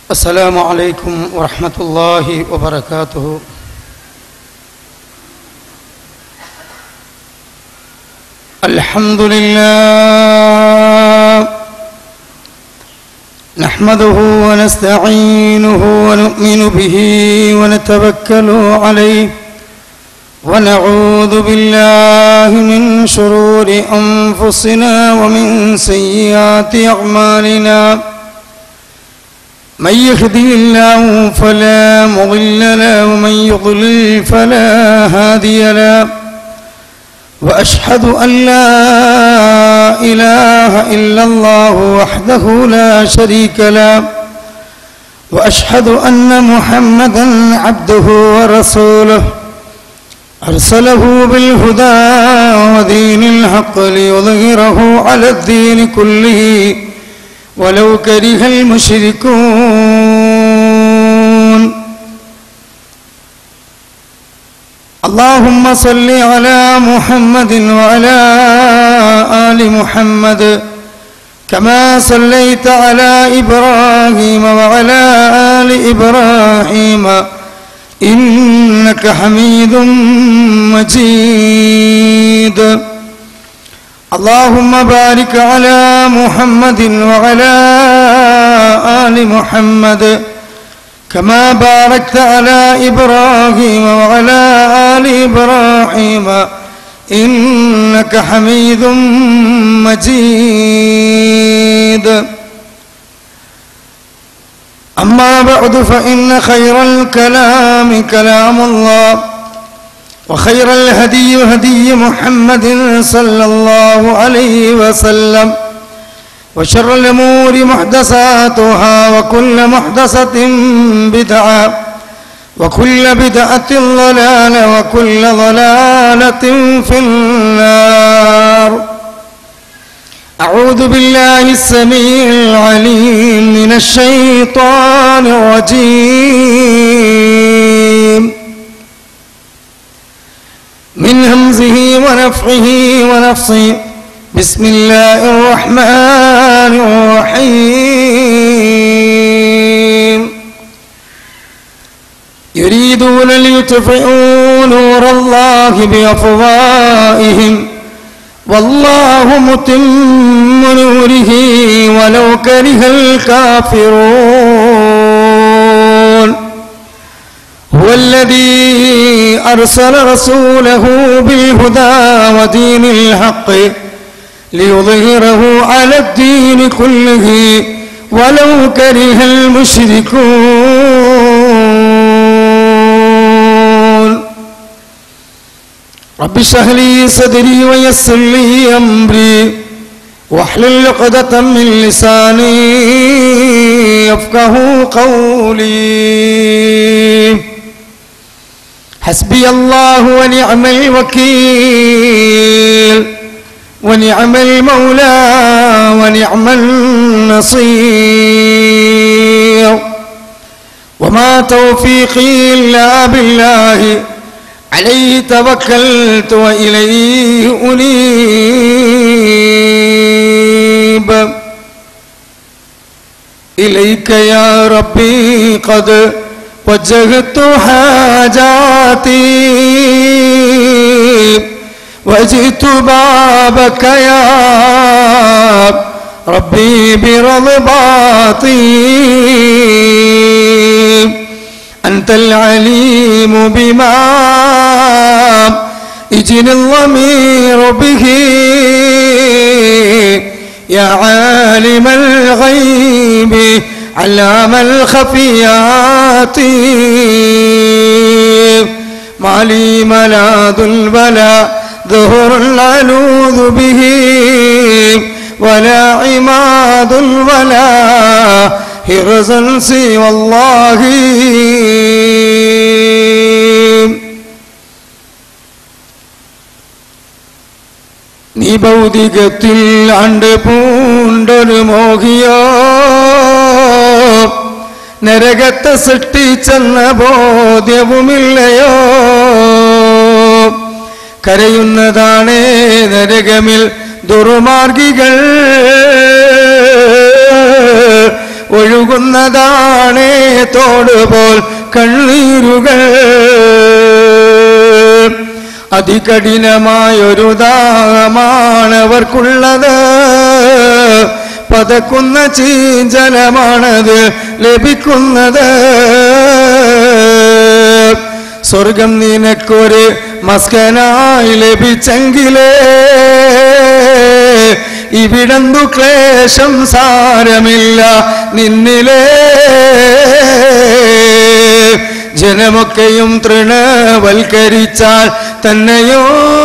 السلام عليكم ورحمة الله وبركاته الحمد لله نحمده ونستعينه ونؤمن به ونتوكل عليه ونعوذ بالله من شرور أنفسنا ومن سيئات أعمالنا من يهدي الله فلا مضل له ومن يضلل فلا هادي له واشهد ان لا اله الا الله وحده لا شريك له واشهد ان محمدا عبده ورسوله ارسله بالهدى ودين الحق ليظهره على الدين كله ولو كره المشركون اللهم صل على محمد وعلى آل محمد كما صليت على إبراهيم وعلى آل إبراهيم إنك حميد مجيد اللهم بارك على محمد وعلى آل محمد كما باركت على إبراهيم وعلى آل إبراهيم إنك حميد مجيد أما بعد فإن خير الكلام كلام الله وخير الهدي هدي محمد صلى الله عليه وسلم وشر الأمور محدثاتها وكل محدثة بدعة وكل بدعة ضلالة وكل ضلالة في النار أعوذ بالله السميع العليم من الشيطان الرجيم من همزه ونفخه ونفصه بسم الله الرحمن الرحيم يريدون ليطفئوا نور الله بأفواههم والله متم نوره ولو كره الكافرون هو الذي أرسل رسوله بالهدى ودين الحق ليظهره على الدين كله ولو كره المشركون رب اشرح لي صدري ويسر لي أمري واحلل عقدة من لساني يفقه قولي حسبي الله ونعم الوكيل ونعم المولى ونعم النصير وما توفيقي إلا بالله عليه توكلت وإليه أنيب إليك يا ربي قد وجهت حاجاتي وجئت بابك يا ربي برضباطي أنت العليم بما يجني الضمير به يا عالم الغيب علام الخفيات ما لي ملاذ البلاء ظهر العلوذ به ولا عماد ولا هرزا سوى الله നീ ഭൗതികത്തിൽ അണ്ട് പൂണ്ടൊരു മോഹിയോ നരകത്തെ സൃഷ്ടിച്ചെന്ന ബോധ്യവുമില്ലയോ കരയുന്നതാണേ നരകമിൽ ദുർമാർഗികൾ ഒഴുകുന്നതാണേ തോടുപോൽ കണ്ണീരുകൾ അതികഠിനമായൊരു ദാഹമാണവർക്കുള്ളത് പതക്കുന്ന ചീഞ്ചലമാണത് ലഭിക്കുന്നത് സ്വർഗം നിനക്കൊരു മസ്കനായി ലഭിച്ചെങ്കിലേ ഇവിടന്തു ക്ലേശം സാരമില്ല നിന്നിലേ ജനമൊക്കെയും തൃണവൽക്കരിച്ചാൽ തന്നെയോ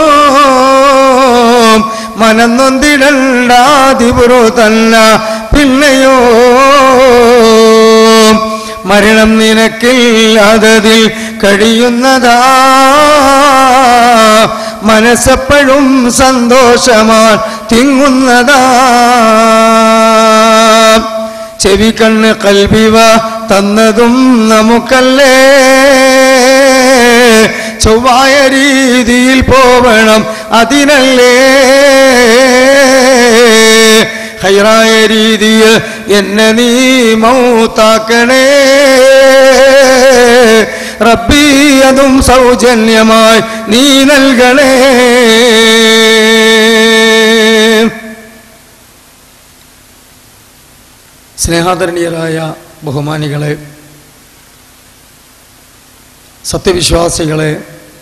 മനന്നൊന്തിടണ്ടാതിപുറോ തന്ന പിന്നെയോ മരണം നിനക്കില്ലാതതിൽ കഴിയുന്നതാ മനസ്സെപ്പോഴും സന്തോഷമാ തിങ്ങുന്നതാ ചെവി കണ്ണ് കൽവിവ തന്നതും നമുക്കല്ലേ ചൊവ്വായ രീതിയിൽ പോവണം അതിനല്ലേ ഹൈറായ രീതിയിൽ എന്നെ നീ മൗത്താക്കണേ റബ്ബി അതും സൗജന്യമായി നീ നൽകണേ സ്നേഹാദരണീയരായ ബഹുമാനികളെ സത്യവിശ്വാസികളെ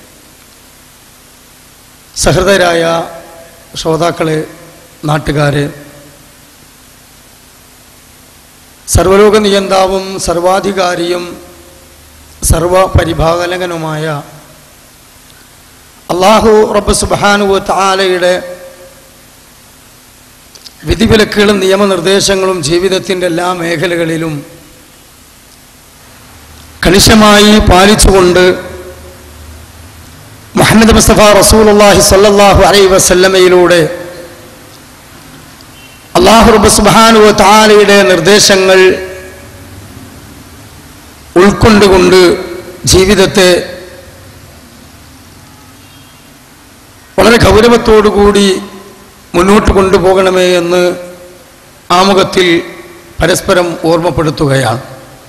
സഹൃദയരായ ശ്രോതാക്കളെ നാട്ടുകാരെ സർവലോക നിയന്താവും സർവാധികാരിയും സർവപരിഭാഗലകനുമായ അള്ളാഹു റബ്ബ് സുബാനുവ താലയുടെ വിധിവിലക്കുകളും നിയമനിർദ്ദേശങ്ങളും ജീവിതത്തിൻ്റെ എല്ലാ മേഖലകളിലും കണിശമായി പാലിച്ചുകൊണ്ട് മുഹമ്മദ് മുസ്തഫ റസൂലുള്ളാഹി സ്വല്ലല്ലാഹു അലൈഹി വസല്ലമയിലൂടെ അള്ളാഹു റബ്ബ് സുബ്ഹാനഹു വ തആലയുടെ നിർദ്ദേശങ്ങൾ ഉൾക്കൊണ്ടുകൊണ്ട് ജീവിതത്തെ വളരെ ഗൗരവത്തോടുകൂടി മുന്നോട്ട് കൊണ്ടുപോകണമേ എന്ന് ആമുഖത്തിൽ പരസ്പരം ഓർമ്മപ്പെടുത്തുകയാണ്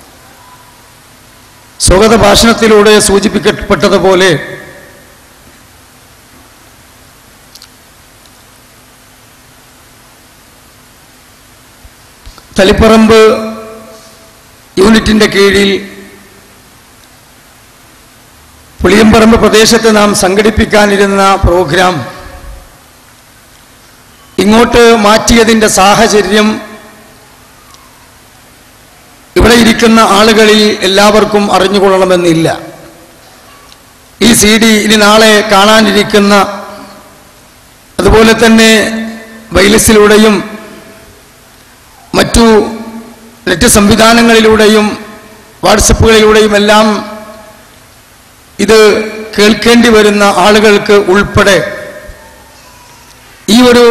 സ്വാഗത ഭാഷണത്തിലൂടെ സൂചിപ്പിക്കപ്പെട്ടതുപോലെ തളിപ്പറമ്പ് യൂണിറ്റിൻ്റെ കീഴിൽ പുളിയമ്പറമ്പ് പ്രദേശത്ത് നാം സംഘടിപ്പിക്കാനിരുന്ന പ്രോഗ്രാം ഇങ്ങോട്ട് മാറ്റിയതിൻ്റെ സാഹചര്യം ഇവിടെ ഇരിക്കുന്ന ആളുകളിൽ എല്ലാവർക്കും അറിഞ്ഞുകൊള്ളണമെന്നില്ല ഈ സി ഡി ഇനി നാളെ കാണാനിരിക്കുന്ന അതുപോലെ തന്നെ വൈലസിലൂടെയും മറ്റു നെറ്റ് സംവിധാനങ്ങളിലൂടെയും വാട്സപ്പുകളിലൂടെയും എല്ലാം ഇത് കേൾക്കേണ്ടി വരുന്ന ആളുകൾക്ക് ഉൾപ്പെടെ ഈ ഒരു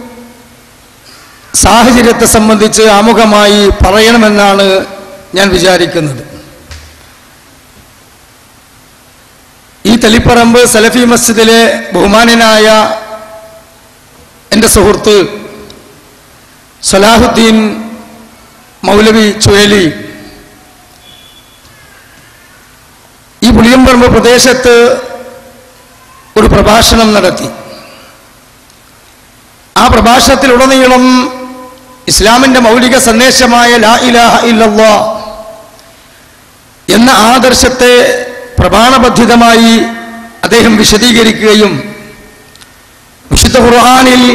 സാഹചര്യത്തെ സംബന്ധിച്ച് ആമുഖമായി പറയണമെന്നാണ് ഞാൻ വിചാരിക്കുന്നത് ഈ തളിപ്പറമ്പ് സലഫി മസ്ജിദിലെ ബഹുമാനനായ എൻ്റെ സുഹൃത്ത് സലാഹുദ്ദീൻ മൗലവി ചുഴലി ഈ പുളിയമ്പറമ്പ് പ്രദേശത്ത് ഒരു പ്രഭാഷണം നടത്തി ആ പ്രഭാഷണത്തിലുടനീളം ഇസ്ലാമിന്റെ മൗലിക സന്ദേശമായ ലാ ഇലാഹ ഇല്ലല്ലാ എന്ന ആദർശത്തെ പ്രമാണബദ്ധിതമായി അദ്ദേഹം വിശദീകരിക്കുകയും വിശുദ്ധ ഖുർആാനിൽ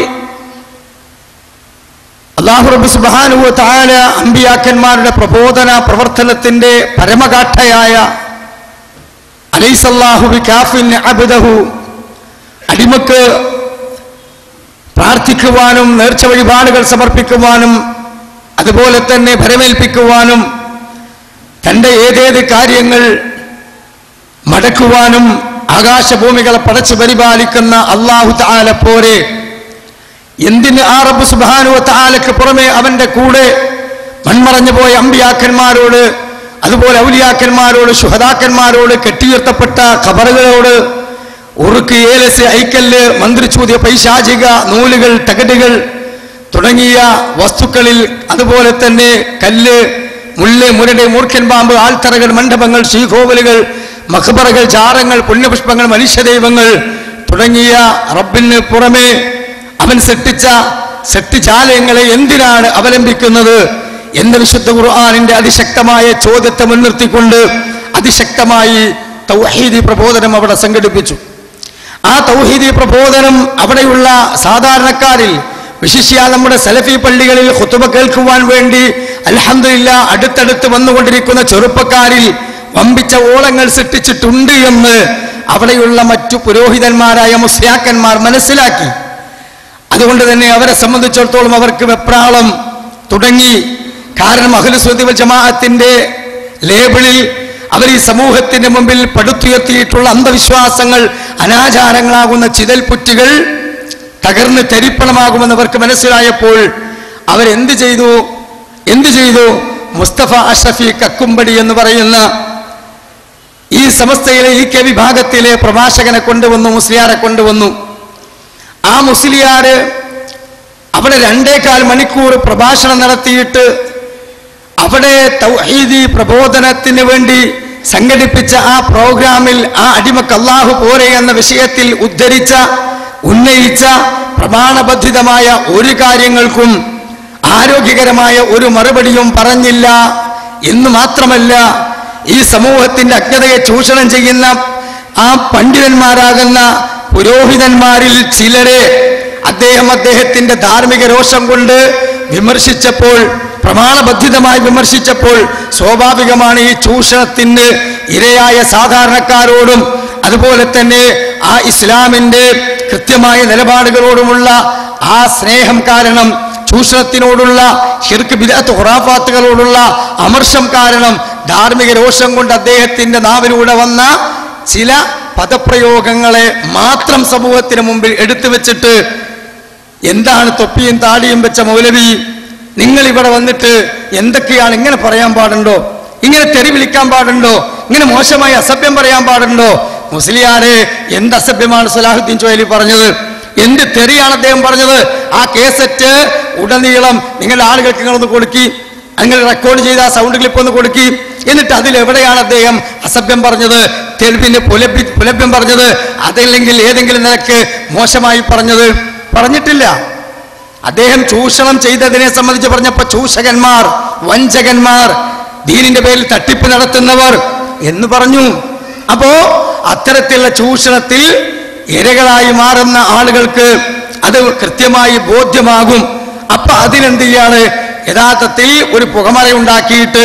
അള്ളാഹു റബ്ബ് സുബ്ഹാനഹു വ തആല അമ്പിയാക്കന്മാരുടെ പ്രബോധന പ്രവർത്തനത്തിന്റെ പരമകാഠയായ അലൈസല്ലാഹു ബികാഫിൻ അബ്ദഹു അടിമക്ക് പ്രാർത്ഥിക്കുവാനും നേർച്ച വഴിപാടുകൾ സമർപ്പിക്കുവാനും അതുപോലെ തന്നെ ഭരമേൽപ്പിക്കുവാനും തൻ്റെ ഏതേത് കാര്യങ്ങൾ മടക്കുവാനും ആകാശഭൂമികളെ പടച്ചു പരിപാലിക്കുന്ന അള്ളാഹു താല പോരെ എന്തിന് ആ റബ്ബ് സുബാനുവ താലക്ക് പുറമെ അവന്റെ കൂടെ മൺമറഞ്ഞു പോയ അമ്പിയാക്കന്മാരോട് അതുപോലെ ഔലിയാക്കന്മാരോട് ശുഹദാക്കന്മാരോട് കെട്ടിയുയർത്തപ്പെട്ട ഖബറുകളോട് ഉറുക്ക് ഏലസ് ഐക്കല്ല് മന്ത്രിച്ചൂതിയ പൈശാചിക നൂലുകൾ തകടുകൾ തുടങ്ങിയ വസ്തുക്കളിൽ അതുപോലെ തന്നെ കല്ല് മുല്ല് മുരട് മൂർഖൻ പാമ്പ് ആൽത്തറകൾ മണ്ഡപങ്ങൾ ശ്രീകോവിലുകൾ മഖബറകൾ ജാറങ്ങൾ പുണ്യപുഷ്പങ്ങൾ മനുഷ്യദൈവങ്ങൾ തുടങ്ങിയ റബ്ബിന് പുറമെ അവൻ സൃഷ്ടിച്ച സൃഷ്ടിജാലയങ്ങളെ എന്തിനാണ് അവലംബിക്കുന്നത് എന്ന വിശുദ്ധ ഖുർആാനിന്റെ അതിശക്തമായ ചോദ്യത്തെ മുൻനിർത്തിക്കൊണ്ട് അതിശക്തമായി തൗഹീദി പ്രബോധനം അവിടെ സംഘടിപ്പിച്ചു ആ തൗഹീദി പ്രബോധനം അവിടെയുള്ള സാധാരണക്കാരിൽ വിശിഷ്യ നമ്മുടെ സലഫി പള്ളികളിൽ ഖുത്തുബ കേൾക്കുവാൻ വേണ്ടി അൽഹംദുലില്ലാ അടുത്തടുത്ത് വന്നുകൊണ്ടിരിക്കുന്ന ചെറുപ്പക്കാരിൽ വമ്പിച്ച ഓളങ്ങൾ സൃഷ്ടിച്ചിട്ടുണ്ട് എന്ന് അവിടെയുള്ള മറ്റു പുരോഹിതന്മാരായ മുസ്ലിയാക്കന്മാർ മനസ്സിലാക്കി അതുകൊണ്ട് തന്നെ അവരെ സംബന്ധിച്ചിടത്തോളം അവർക്ക് വെപ്രാളം തുടങ്ങി കാരണം അഖിലുസ്വദി ജമാഅത്തിന്റെ ലേബിളിൽ അവർ ഈ സമൂഹത്തിന്റെ മുമ്പിൽ പടുത്തുയർത്തിയിട്ടുള്ള അന്ധവിശ്വാസങ്ങൾ അനാചാരങ്ങളാകുന്ന ചിതൽപുറ്റുകൾ തകർന്ന് തരിപ്പണമാകുമെന്ന് അവർക്ക് മനസ്സിലായപ്പോൾ അവരെന്ത് ചെയ്തു എന്ത് ചെയ്തു മുസ്തഫ അഷ്റഫി കക്കുംപടി എന്ന് പറയുന്ന ഈ സമസ്തയിലെ ഈ കെ വിഭാഗത്തിലെ പ്രഭാഷകനെ കൊണ്ടുവന്നു മുസ്ലിയാരെ കൊണ്ടുവന്നു ആ മുസ്ലിയാര് അവിടെ രണ്ടേകാൽ മണിക്കൂർ പ്രഭാഷണം നടത്തിയിട്ട് അവിടെ തൗഹീദി പ്രബോധനത്തിന് വേണ്ടി സംഘടിപ്പിച്ച ആ പ്രോഗ്രാമിൽ ആ അടിമക്ക് അള്ളാഹു പോരെ എന്ന വിഷയത്തിൽ ഉദ്ധരിച്ച ഉന്നയിച്ച പ്രമാണബദ്ധിതമായ ഒരു കാര്യങ്ങൾക്കും ആരോഗ്യകരമായ ഒരു മറുപടിയും പറഞ്ഞില്ല എന്ന് മാത്രമല്ല ഈ സമൂഹത്തിന്റെ അജ്ഞതയെ ചൂഷണം ചെയ്യുന്ന ആ പണ്ഡിതന്മാരാകുന്ന പുരോഹിതന്മാരിൽ ചിലരെ അദ്ദേഹം അദ്ദേഹത്തിന്റെ ധാർമ്മിക രോഷം കൊണ്ട് വിമർശിച്ചപ്പോൾ പ്രമാണബദ്ധിതമായി വിമർശിച്ചപ്പോൾ സ്വാഭാവികമാണ് ഈ ചൂഷണത്തിന് ഇരയായ സാധാരണക്കാരോടും അതുപോലെ തന്നെ ആ ഇസ്ലാമിന്റെ കൃത്യമായ നിലപാടുകളോടുമുള്ള ആ സ്നേഹം കാരണം ചൂഷണത്തിനോടുള്ള ഷിർക്ക് ബിദഅത്ത് ഖുറാഫാത്തുകളോടുള്ള അമർഷം കാരണം ധാർമ്മിക രോഷം കൊണ്ട് അദ്ദേഹത്തിന്റെ നാവിലൂടെ വന്ന ചില പദപ്രയോഗങ്ങളെ മാത്രം സമൂഹത്തിന് മുമ്പിൽ എടുത്തു വെച്ചിട്ട് എന്താണ് തൊപ്പിയും താടിയും വെച്ച മൗലവി നിങ്ങൾ ഇവിടെ വന്നിട്ട് എന്തൊക്കെയാണ് ഇങ്ങനെ പറയാൻ പാടുണ്ടോ ഇങ്ങനെ തെറി വിളിക്കാൻ പാടുണ്ടോ ഇങ്ങനെ മോശമായി അസഭ്യം പറയാൻ പാടുണ്ടോ മുസ്ലിയാരെ എന്ത് അസഭ്യമാണ് സലാഹുദ്ദീൻ ചോയലി പറഞ്ഞത് എന്ത് തെറിയാണ് അദ്ദേഹം പറഞ്ഞത് ആ കേസറ്റ് ഉടനീളം നിങ്ങളുടെ ആളുകൾക്ക് നിങ്ങളൊന്ന് കൊടുക്കി നിങ്ങൾ റെക്കോർഡ് ചെയ്ത ആ സൗണ്ട് ക്ലിപ്പ് ഒന്ന് കൊടുക്കി എന്നിട്ട് അതിൽ എവിടെയാണ് അദ്ദേഹം അസഭ്യം പറഞ്ഞത് തെളിവിന് പുലഭ്യ പുലഭ്യം പറഞ്ഞത് അതല്ലെങ്കിൽ ഏതെങ്കിലും നിലക്ക് മോശമായി പറഞ്ഞത് പറഞ്ഞിട്ടില്ല അദ്ദേഹം ചൂഷണം ചെയ്തതിനെ സംബന്ധിച്ച് പറഞ്ഞപ്പോ ചൂഷകന്മാർ വഞ്ചകന്മാർ ദീനിന്റെ പേരിൽ തട്ടിപ്പ് നടത്തുന്നവർ എന്ന് പറഞ്ഞു അപ്പോ അത്തരത്തിലുള്ള ചൂഷണത്തിൽ ഇരകളായി മാറുന്ന ആളുകൾക്ക് അത് കൃത്യമായി ബോധ്യമാകും അപ്പൊ അതിനെന്ത് ചെയ്യാണ് യഥാർത്ഥത്തിൽ ഒരു പുകമറയുണ്ടാക്കിയിട്ട്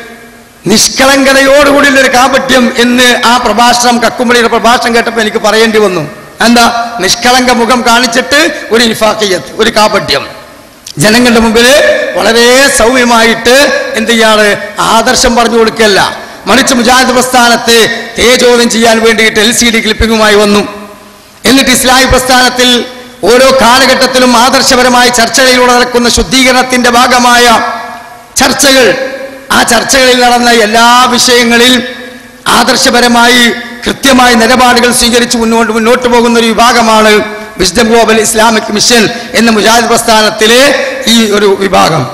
നിഷ്കളങ്കതയോടുകൂടി ഒരു കാപട്യം എന്ന് ആ പ്രഭാഷണം കക്കുമ്പടിയുടെ പ്രഭാഷണം കേട്ടപ്പോൾ എനിക്ക് പറയേണ്ടി വന്നു എന്താ നിഷ്കളങ്ക മുഖം കാണിച്ചിട്ട് ഒരു ഇൻഫാക്കിയത്ത് ഒരു കാപട്യം ജനങ്ങളുടെ മുമ്പിൽ വളരെ സൗമ്യമായിട്ട് എന്ത് ചെയ്യാണ് ആദർശം പറഞ്ഞു കൊടുക്കല്ല മറിച്ച് മുജാഹിദ് പ്രസ്ഥാനത്തെ തേജോധം ചെയ്യാൻ വേണ്ടിയിട്ട് എൽ സി ഡി ക്ലിപ്പിങ്ങുമായി വന്നു എന്നിട്ട് ഇസ്ലാമി പ്രസ്ഥാനത്തിൽ ഓരോ കാലഘട്ടത്തിലും ആദർശപരമായ ചർച്ചകളിലൂടെ നടക്കുന്ന ശുദ്ധീകരണത്തിന്റെ ഭാഗമായ ചർച്ചകൾ ആ ചർച്ചകളിൽ നടന്ന എല്ലാ വിഷയങ്ങളിൽ ആദർശപരമായി കൃത്യമായ നിലപാടുകൾ സ്വീകരിച്ച് മുന്നോട്ട് മുന്നോട്ട് പോകുന്ന ഒരു വിഭാഗമാണ് വിസ്ഡം ഗ്ലോബൽ ഇസ്ലാമിക് മിഷൻ എന്ന മുജാഹിദ് പ്രസ്ഥാനത്തിലെ ഈ ഒരു വിഭാഗം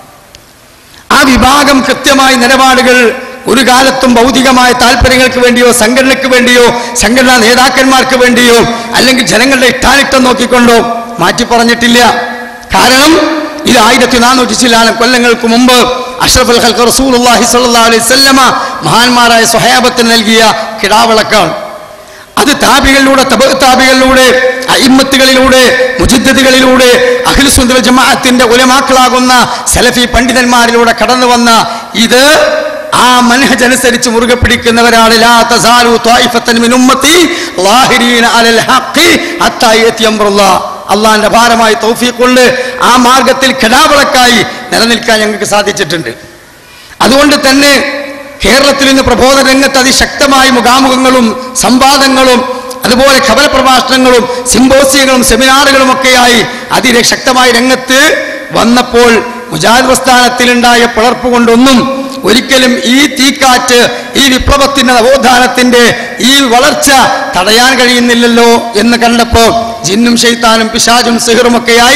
ആ വിഭാഗം കൃത്യമായ നിലപാടുകൾ ഒരു കാലത്തും ഭൗതികമായ താല്പര്യങ്ങൾക്ക് വേണ്ടിയോ സംഘടനയ്ക്ക് വേണ്ടിയോ സംഘടനാ നേതാക്കന്മാർക്ക് വേണ്ടിയോ അല്ലെങ്കിൽ ജനങ്ങളുടെ ഇഷ്ടാനിഷ്ടം നോക്കിക്കൊണ്ടോ മാറ്റി പറഞ്ഞിട്ടില്ല കാരണം ഇത് ആയിരത്തി നാനൂറ്റി ചില്ലാനം കൊല്ലങ്ങൾക്ക് മുമ്പ് അഷ്റഫുൽ ഖൽഖ് റസൂലുള്ളാഹി സ്വല്ലല്ലാഹു അലൈഹി വസല്ലമ മഹാന്മാരായ സ്വഹാബത്തിന് നൽകിയ കിടാവിളക്കാണ് അത് താപികളിലൂടെ തബ താപികളിലൂടെ അയിമ്മത്തുകളിലൂടെ മുജിദ്ദുകളിലൂടെ അഖിൽസുന്ദര ജമാഅത്തിന്റെ ഉലമാക്കളാകുന്ന സലഫി പണ്ഡിതന്മാരിലൂടെ കടന്നു വന്ന ഇത് ആ മനഹജ് അനുസരിച്ച് മുറുകെ പിടിക്കുന്നവരാണ് ലാ തസാലു ത്വായിഫത്തൻ മിൻ ഉമ്മത്തി ളാഹിരീന അലൽ ഹഖി ഹത്താ യഅതി അംറുല്ലാഹ് അള്ളാഹിന്റെ ഭാരമായി തൗഫീഖ് കൊണ്ട് ആ മാർഗത്തിൽ കടാവിളക്കായി നിലനിൽക്കാൻ ഞങ്ങൾക്ക് സാധിച്ചിട്ടുണ്ട് അതുകൊണ്ട് തന്നെ കേരളത്തിൽ ഇന്ന് പ്രബോധന രംഗത്ത് അതിശക്തമായ മുഖാമുഖങ്ങളും സംവാദങ്ങളും അതുപോലെ ഖബര പ്രഭാഷണങ്ങളും സിംബോസിയങ്ങളും സെമിനാറുകളും ഒക്കെയായി അതിശക്തമായ രംഗത്ത് വന്നപ്പോൾ മുജാഹിദ് പ്രസ്ഥാനത്തിലുണ്ടായ പിളർപ്പ് കൊണ്ടൊന്നും ഒരിക്കലും ഈ തീക്കാറ്റ് ഈ വിപ്ലവത്തിന്റെ നവോത്ഥാനത്തിന്റെ ഈ വളർച്ച തടയാൻ കഴിയുന്നില്ലല്ലോ എന്ന് കണ്ടപ്പോൾ ജിന്നും ഷെയ്ത്താനും പിശാചും സിഹറും ഒക്കെയായി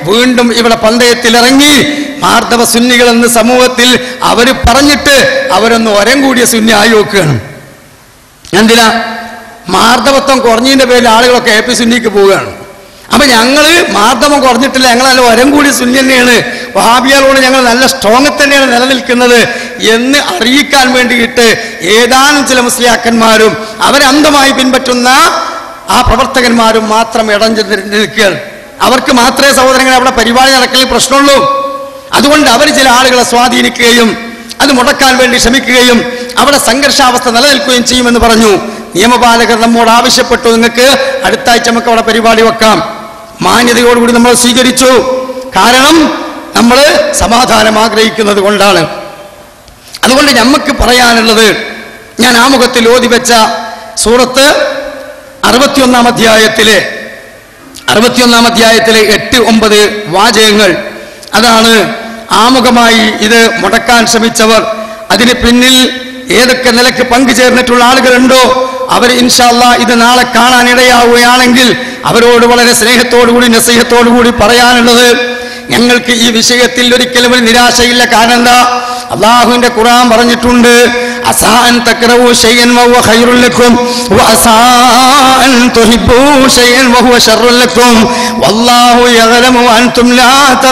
വീണ്ടും ഇവിടെ പന്തയത്തിലിറങ്ങി മാർദ്ദവ സുന്നികൾ എന്ന് സമൂഹത്തിൽ അവർ പറഞ്ഞിട്ട് അവരൊന്ന് ഒരം കൂടിയ സുന്നി ആയി നോക്കുകയാണ് എന്തിനാ മാർദ്ദവത്വം കുറഞ്ഞതിന്റെ പേരിൽ ആളുകളൊക്കെ എ പി സുന്നിക്ക് പോവുകയാണ് അപ്പൊ ഞങ്ങള് മാർദ്ദവം കുറഞ്ഞിട്ടില്ല ഞങ്ങൾ നല്ല ഒരം കൂടി സുന്നി തന്നെയാണ് വഹാബിയാളോട് ഞങ്ങൾ നല്ല സ്ട്രോങ് തന്നെയാണ് നിലനിൽക്കുന്നത് എന്ന് അറിയിക്കാൻ വേണ്ടിയിട്ട് ഏതാനും ചില മുസ്ലിയാക്കന്മാരും അവരെ അന്ധമായി പിൻപറ്റുന്ന ആ പ്രവർത്തകന്മാരും മാത്രം ഇടഞ്ഞു നിൽക്കുകയാണ് അവർക്ക് മാത്രമേ സഹോദരങ്ങളെ അവിടെ പരിപാടി നടക്കലിൽ പ്രശ്നമുള്ളൂ അതുകൊണ്ട് അവർ ചില ആളുകളെ സ്വാധീനിക്കുകയും അത് മുടക്കാൻ വേണ്ടി ശ്രമിക്കുകയും അവിടെ സംഘർഷാവസ്ഥ നിലനിൽക്കുകയും ചെയ്യുമെന്ന് പറഞ്ഞു നിയമപാലകർ നമ്മോട് ആവശ്യപ്പെട്ടു നിങ്ങൾക്ക് അടുത്ത ആഴ്ച നമുക്ക് അവിടെ പരിപാടി വെക്കാം മാന്യതയോടുകൂടി നമ്മൾ സ്വീകരിച്ചു കാരണം നമ്മൾ സമാധാനം ആഗ്രഹിക്കുന്നത് കൊണ്ടാണ് അതുകൊണ്ട് നമുക്ക് പറയാനുള്ളത് ഞാൻ ആമുഖത്തിൽ ഓതി വെച്ച സൂറത്ത് അറുപത്തിയൊന്നാം അധ്യായത്തിലെ അറുപത്തിയൊന്നാം അധ്യായത്തിലെ എട്ട് ഒമ്പത് വാചകങ്ങൾ അതാണ് ആമുഖമായി ഇത് മുടക്കാൻ ശ്രമിച്ചവർ അതിന് പിന്നിൽ ഏതൊക്കെ നിലക്ക് പങ്കുചേർന്നിട്ടുള്ള ആളുകളുണ്ടോ അവർ ഇൻഷാല്ല ഇത് നാളെ കാണാൻ ഇടയാവുകയാണെങ്കിൽ അവരോട് വളരെ സ്നേഹത്തോടുകൂടി നസീഹത്തോടുകൂടി പറയാനുള്ളത് ഞങ്ങൾക്ക് ഈ വിഷയത്തിൽ ഒരിക്കലും ഒരു നിരാശയില്ല കാരണം എന്താ അള്ളാഹുവിന്റെ ഖുറാൻ പറഞ്ഞിട്ടുണ്ട് അസാൻ തക്റവു ഷൈഅൻ വഹുവ ഖൈറുൽ ലക്കും വഅസാൻ തുഹിബ്ബു ഷൈഅൻ വഹുവ ശർറുൽ ലക്കും വല്ലാഹു യഅലമു വഅൻതും ലാ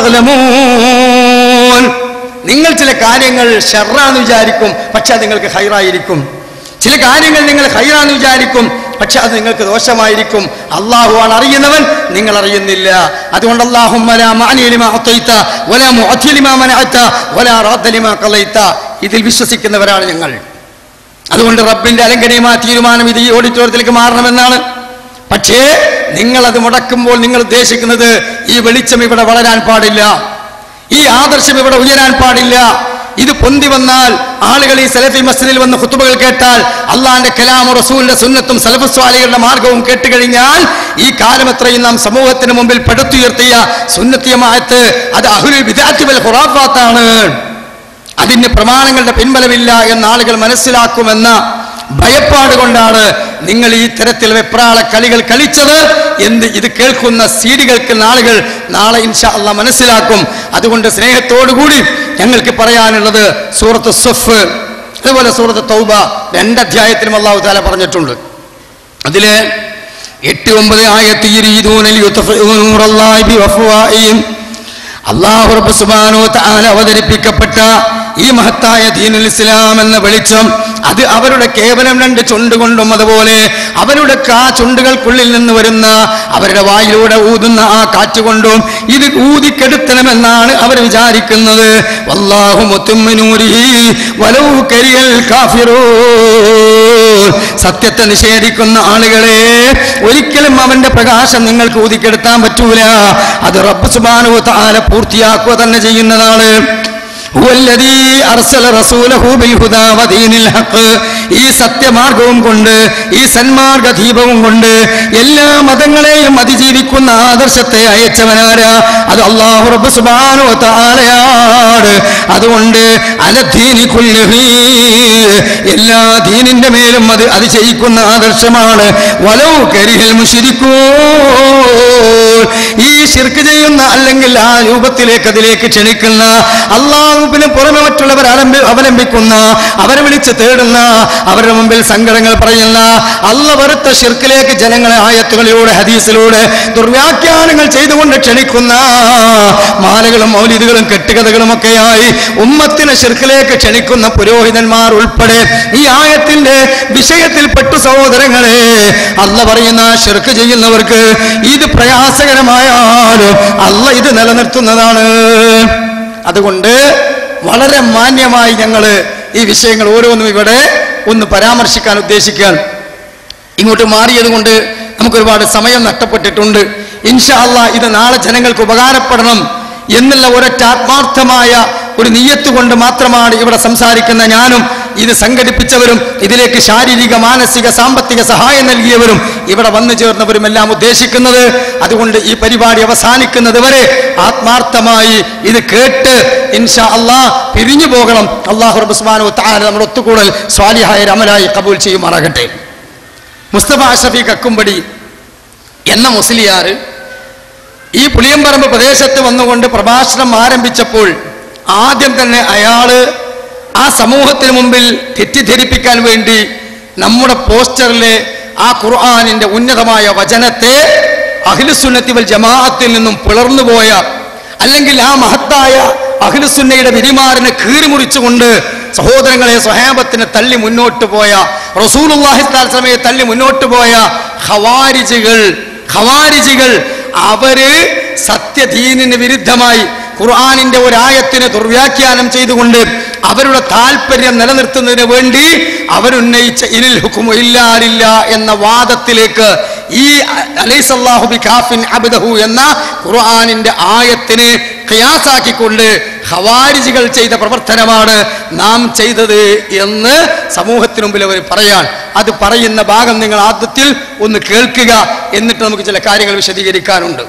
തഅലമൂൻ നിങ്ങൾ ചില കാര്യങ്ങൾ ഷർറാന്ന് വിചാരിക്കും പക്ഷെ അത് നിങ്ങൾക്ക് ഹൈറായിരിക്കും ചില കാര്യങ്ങൾ നിങ്ങൾ ഹൈറാന്ന് വിചാരിക്കും പക്ഷെ അത് നിങ്ങൾക്ക് ദോഷമായിരിക്കും അള്ളാഹു ആണ് അറിയുന്നവൻ നിങ്ങൾ അറിയുന്നില്ല അതുകൊണ്ട് അള്ളാഹു ഇതിൽ വിശ്വസിക്കുന്നവരാണ് ഞങ്ങൾ അതുകൊണ്ട് റബ്ബിന്റെ അലങ്കനീയമായ തീരുമാനം ഇത് ഈ ഓഡിറ്റോറിയത്തിലേക്ക് മാറണമെന്നാണ് പക്ഷേ നിങ്ങൾ അത് മുടക്കുമ്പോൾ നിങ്ങൾ ഉദ്ദേശിക്കുന്നത് ഈ വെളിച്ചം ഇവിടെ വളരാൻ പാടില്ല ഈ ആദർശം ഇവിടെ ഉയരാൻ പാടില്ല ഇത് പൊന്തി വന്നാൽ ആളുകൾ ഈ സലഫി മസ്ജിദിൽ വന്ന് കുത്തുബകൾ കേട്ടാൽ അള്ളാന്റെ കലാമു റസൂലിന്റെ സുന്നത്തും സലഫസ്വാലികളുടെ മാർഗവും കേട്ടുകഴിഞ്ഞാൽ ഈ കാലം എത്രയും നാം സമൂഹത്തിന് മുമ്പിൽ പടുത്തുയർത്തിയ സുന്നത്തിയമായത്ത് അത് അഹുൽ വിദാത്തി വൽ ഖുറാഫാത്താണ് അതിന് പ്രമാണങ്ങളുടെ പിൻബലമില്ല എന്ന് ആളുകൾ മനസ്സിലാക്കുമെന്ന ഭയപ്പാട് കൊണ്ടാണ് നിങ്ങൾ ഈ തരത്തിൽ വെപ്രാള കളികൾ കളിച്ചത് എന്ന് ഇത് കേൾക്കുന്ന സീഡികൾക്ക് ആളുകൾ നാളെ ഇൻഷാ അല്ല മനസ്സിലാക്കും അതുകൊണ്ട് സ്നേഹത്തോടുകൂടി ഞങ്ങൾക്ക് പറയാനുള്ളത് സൂറത്ത് സുഫ് അതുപോലെ സൂറത്ത് തൗബ രണ്ടധ്യായത്തിലും അള്ളാഹു താല പറഞ്ഞിട്ടുണ്ട് അതില് എട്ട് ഒമ്പത് ആയത്തി യുരീദൂനൽ യുത്ഫിഉ നൂറല്ലാഹി ബിവഫ്വാഇഹിം അള്ളാഹു റബ്ബ് സുബ്ഹാനഹു വ തആല അവതരിപ്പിക്കപ്പെട്ട ഈ മഹത്തായ ദീനുൽ ഇസ്ലാം എന്ന വെളിച്ചം അത് അവരുടെ കേവലം രണ്ട് ചുണ്ടുകൊണ്ടും അതുപോലെ അവരുടെ ആ ചുണ്ടുകൾക്കുള്ളിൽ നിന്ന് വരുന്ന അവരുടെ വായിലൂടെ ഊതുന്ന ആ കാറ്റുകൊണ്ടും ഇത് ഊതിക്കെടുത്തണമെന്നാണ് അവർ വിചാരിക്കുന്നത് വല്ലാഹു മുത്തുമ്മിനൂരിഹി വലൗ കരിയൽ കാഫിറൂൻ സത്യത്തെ നിഷേധിക്കുന്ന ആളുകളെ ഒരിക്കലും അവന്റെ പ്രകാശം നിങ്ങൾക്ക് ഊതിക്കെടുത്താൻ പറ്റൂല അത് റബ്ബ് സുബ്ഹാനഹു വ തആല പൂർത്തിയാക്കുക തന്നെ ചെയ്യുന്നതാണ് هو الذي أرسل رسوله بالهدى ودين الحق ഈ സത്യമാർഗവും കൊണ്ട് ഈ സന്മാർഗ ദീപവും കൊണ്ട് എല്ലാ മതങ്ങളെയും അതിജീവിക്കുന്ന ആദർശത്തെ അയച്ചവനാരാ അത് അള്ളാഹു റബ്ബ് സുബ്ഹാനഹു വ തആലയാണ് അതുകൊണ്ട് അലദ്ദീനി കുല്ലിഹി എല്ലാ ദീനിന്റെ മേലും അത് അത് ചെയ്യിക്കുന്ന ആദർശമാണ് വലൗ കരിഹിൽ മുശ്രിക്കൂ ഈ ശിർക്ക് ചെയ്യുന്ന അല്ലെങ്കിൽ ആ രൂപത്തിലേക്ക് അതിലേക്ക് ക്ഷണിക്കുന്ന അള്ളാഹുവിന് പുറമെ മറ്റുള്ളവർ അവലംബി അവലംബിക്കുന്ന അവരെ വിളിച്ച് തേടുന്ന അവരുടെ മുമ്പിൽ സങ്കടങ്ങൾ പറയുന്ന അല്ല വെറുത്ത ഷിർക്കിലേക്ക് ജനങ്ങളെ ആയത്തുകളിലൂടെ ഹദീസിലൂടെ ദുർവ്യാഖ്യാനങ്ങൾ ചെയ്തുകൊണ്ട് ക്ഷണിക്കുന്ന മാലകളും മൗലിദുകളും കെട്ടുകഥകളും ഒക്കെയായി ഉമ്മത്തിനെ ഷിർക്കിലേക്ക് ക്ഷണിക്കുന്ന പുരോഹിതന്മാർ ഉൾപ്പെടെ ഈ ആയത്തിന്റെ വിഷയത്തിൽപ്പെട്ടു സഹോദരങ്ങളെ അല്ല പറയുന്ന ഷിർക്ക് ചെയ്യുന്നവർക്ക് ഇത് പ്രയാസകരമായാലും അല്ല ഇത് നിലനിർത്തുന്നതാണ് അതുകൊണ്ട് വളരെ മാന്യമായി ഞങ്ങൾ ഈ വിഷയങ്ങൾ ഓരോന്നും ഇവിടെ ഒന്ന് പരാമർശിക്കാൻ ഉദ്ദേശിക്കുകയാണ് ഇങ്ങോട്ട് മാറിയത് കൊണ്ട് നമുക്ക് ഒരുപാട് സമയം നഷ്ടപ്പെട്ടിട്ടുണ്ട് ഇൻഷാ അല്ലാ ഇത് നാളെ ജനങ്ങൾക്ക് ഉപകാരപ്പെടണം എന്നുള്ള ഒരൊറ്റ ആത്മാർത്ഥമായ ഒരു നീയത്ത് കൊണ്ട് മാത്രമാണ് ഇവിടെ സംസാരിക്കുന്ന ഞാനും ഇത് സംഘടിപ്പിച്ചവരും ഇതിലേക്ക് ശാരീരിക മാനസിക സാമ്പത്തിക സഹായം നൽകിയവരും ഇവിടെ വന്നു ചേർന്നവരും എല്ലാം ഉദ്ദേശിക്കുന്നത് അതുകൊണ്ട് ഈ പരിപാടി അവസാനിക്കുന്നത് വരെ ആത്മാർത്ഥമായി ഇത് കേട്ട് ഇൻഷാ അള്ളാ പിരിഞ്ഞു പോകണം അള്ളാഹു റബ്സ്മാനു താര നമ്മുടെ ഒത്തുകൂടൽ സ്വാലിഹായ രമലായി കബൂൽ ചെയ്യുമാറാകട്ടെ മുസ്തഫ ഷഫീഖ് അക്കുംപടി എന്ന മുസ്ലിയാർ ഈ പുളിയമ്പറമ്പ് പ്രദേശത്ത് വന്നുകൊണ്ട് പ്രഭാഷണം ആരംഭിച്ചപ്പോൾ ആദ്യം തന്നെ അയാള് ആ സമൂഹത്തിന് മുമ്പിൽ തെറ്റിദ്ധരിപ്പിക്കാൻ വേണ്ടി നമ്മുടെ പോസ്റ്ററിലെ ആ ഖുർആാനിന്റെ ഉന്നതമായ വചനത്തെ അഖിലുസുന്നത്തി വൽ ജമാഅത്തിൽ നിന്നും പിളർന്നുപോയ അല്ലെങ്കിൽ ആ മഹത്തായ അഖിലുസുന്നയുടെ വിരിമാറിനെ കീറിമുറിച്ചുകൊണ്ട് സഹോദരങ്ങളെ സ്വഹാബത്തിനെ തള്ളി മുന്നോട്ട് പോയ റസൂലുള്ളാഹിസ്ലാമയെ തള്ളി മുന്നോട്ട് പോയ ഖവാരിജികൾ ഖവാരിജികൾ അവര് സത്യദീനിന് വിരുദ്ധമായി ഖുർആാനിന്റെ ഒരായത്തിന് ദുർവ്യാഖ്യാനം ചെയ്തുകൊണ്ട് അവരുടെ താല്പര്യം നിലനിർത്തുന്നതിന് വേണ്ടി അവരുന്നയിച്ച ഇനിൽ ഹുക്കുമു ഇല്ലാരില്ല എന്ന വാദത്തിലേക്ക് ഈ അലൈസല്ലാഹു ബി കാഫിൻ അബ്ദഹു എന്ന ഖുർആാനിന്റെ ആയത്തിന് ഖിയാസാക്കിക്കൊണ്ട് ഖവാരിജികൾ ചെയ്ത പ്രവർത്തനമാണ് നാം ചെയ്തത് എന്ന് സമൂഹത്തിന് മുമ്പിൽ അവർ പറയാൻ അത് പറയുന്ന ഭാഗം നിങ്ങൾ ആദ്യത്തിൽ ഒന്ന് കേൾക്കുക എന്നിട്ട് നമുക്ക് ചില കാര്യങ്ങൾ വിശദീകരിക്കാനുണ്ട്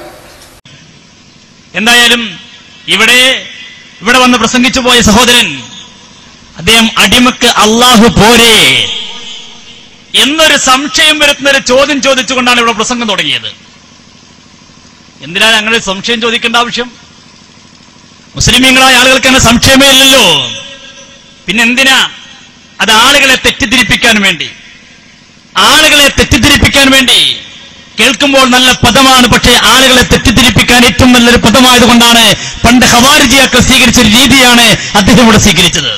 എന്തായാലും ഇവിടെ ഇവിടെ വന്ന് പ്രസംഗിച്ചു പോയ സഹോദരൻ അദ്ദേഹം അടിമക്ക് അള്ളാഹു പോരെ എന്നൊരു സംശയം വരുത്തുന്ന ഒരു ചോദ്യം ചോദിച്ചുകൊണ്ടാണ് ഇവിടെ പ്രസംഗം തുടങ്ങിയത് എന്തിനാണ് അങ്ങനെ ഒരു സംശയം ചോദിക്കേണ്ട ആവശ്യം മുസ്ലിമീങ്ങളായ ആളുകൾക്ക് അങ്ങനെ സംശയമേ ഇല്ലല്ലോ പിന്നെ എന്തിനാ അത് ആളുകളെ തെറ്റിദ്ധരിപ്പിക്കാൻ വേണ്ടി ആളുകളെ തെറ്റിദ്ധരിപ്പിക്കാൻ വേണ്ടി കേൾക്കുമ്പോൾ നല്ല പദമാണ് പക്ഷേ ആളുകളെ തെറ്റിദ്ധരിപ്പിക്കാൻ ഏറ്റവും നല്ലൊരു പദമായതുകൊണ്ടാണ് പണ്ട് ഹവാരിജിയാക്കൾ സ്വീകരിച്ച ഒരു രീതിയാണ് അദ്ദേഹം ഇവിടെ സ്വീകരിച്ചത്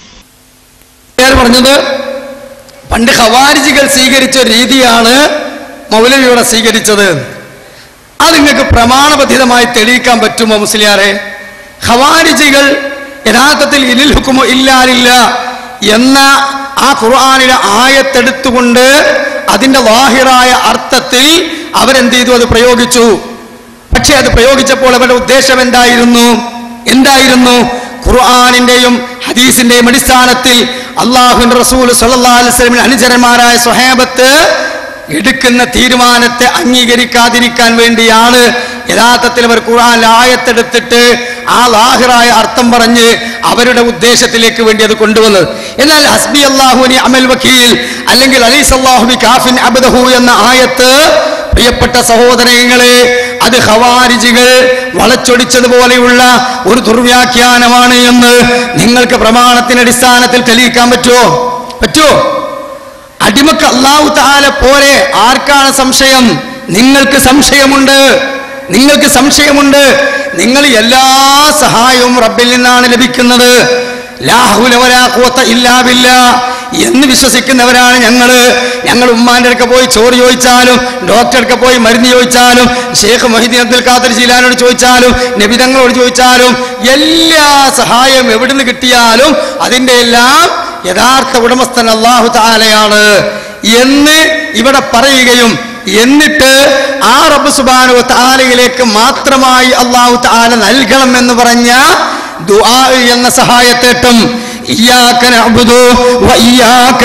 ഞാൻ പറഞ്ഞത് പണ്ട് ഖവാരിജികൾ സ്വീകരിച്ച ഒരു രീതിയാണ് മൗലവിയുടെ സ്വീകരിച്ചത് അത് നിങ്ങൾക്ക് പ്രമാണബദ്ധിതമായി തെളിയിക്കാൻ പറ്റുമോ മുസ്ലിയാരെ ഖവാരിജികൾ യഥാർത്ഥത്തിൽ ഇനിൽ ഹുക്കുമോ ഇല്ലാലില്ല എന്ന ആ ഖുർആാനിലെ ആയത്തെടുത്തുകൊണ്ട് അതിന്റെ വാഹിറായ അർത്ഥത്തിൽ അവരെന്ത് ചെയ്തു അത് പ്രയോഗിച്ചു പക്ഷെ അത് പ്രയോഗിച്ചപ്പോൾ അവരുടെ ഉദ്ദേശം എന്തായിരുന്നു എന്തായിരുന്നു ഖുർആാനിന്റെയും ഹദീസിന്റെയും അടിസ്ഥാനത്തിൽ അള്ളാഹുവിന്റെ റസൂൽ സല്ലല്ലാഹു അലൈഹി വസല്ലമയുടെ അനുചരന്മാരായ സ്വഹാബത്ത് എടുക്കുന്ന തീരുമാനത്തെ അംഗീകരിക്കാതിരിക്കാൻ വേണ്ടിയാണ് യഥാർത്ഥത്തിൽ അവർ ഖുർആൻ ആയത്തെടുത്തിട്ട് ആ ലാഹിറായ അർത്ഥം പറഞ്ഞ് അവരുടെ ഉദ്ദേശത്തിലേക്ക് വേണ്ടി അത് കൊണ്ടുവന്നത് എന്നാൽ ഹസ്ബി അള്ളാഹുനി അമൽ വക്കീൽ അല്ലെങ്കിൽ അലൈസ് അള്ളാഹുബി കാഫിൻ അബ്ദഹു എന്ന ആയത്ത് പ്രിയപ്പെട്ട സഹോദരങ്ങളെ അത് ഹവാരിജികൾ വളച്ചൊടിച്ചതുപോലെയുള്ള ഒരു ദുർവ്യാഖ്യാനമാണ് എന്ന് നിങ്ങൾക്ക് പ്രമാണത്തിന്റെ അടിസ്ഥാനത്തിൽ തെളിയിക്കാൻ പറ്റുമോ പറ്റുമോ അടിമക്ക് അള്ളാഹു താല പോരെ ആർക്കാണ് സംശയം നിങ്ങൾക്ക് സംശയമുണ്ട് നിങ്ങൾക്ക് സംശയമുണ്ട് നിങ്ങൾ എല്ലാ സഹായവും റബ്ബിൽ നിന്നാണ് ലഭിക്കുന്നത് ലാ ഹൗല വലാ ഖുവത ഇല്ലാ ബില്ലാ എന്ന് വിശ്വസിക്കുന്നവരാണ് ഞങ്ങള് ഞങ്ങൾ ഉമ്മാന്റെ അടുക്ക പോയി ചോറ് ചോദിച്ചാലും ഡോക്ടറെ അടുക്ക പോയി മരുന്ന് ചോദിച്ചാലും ഷേഖ് മൊഹിദ്ദീൻ അബ്ദുൽ ഖാദർ ജീലാനോട് ചോദിച്ചാലും നബിതങ്ങളോട് ചോദിച്ചാലും എല്ലാ സഹായം എവിടുന്ന് കിട്ടിയാലും അതിന്റെ എല്ലാം യഥാർത്ഥ ഉടമസ്ഥൻ അള്ളാഹു താലയാണ് എന്ന് ഇവിടെ പറയുകയും എന്നിട്ട് ആ റബ്ബ് സുബാനു താലയിലേക്ക് മാത്രമായി അള്ളാഹു താല നൽകണം എന്ന് പറഞ്ഞ ദുആ എന്ന സഹായത്തേട്ടം ഇയ്യാക നഅ്ബുദു വ ഇയ്യാക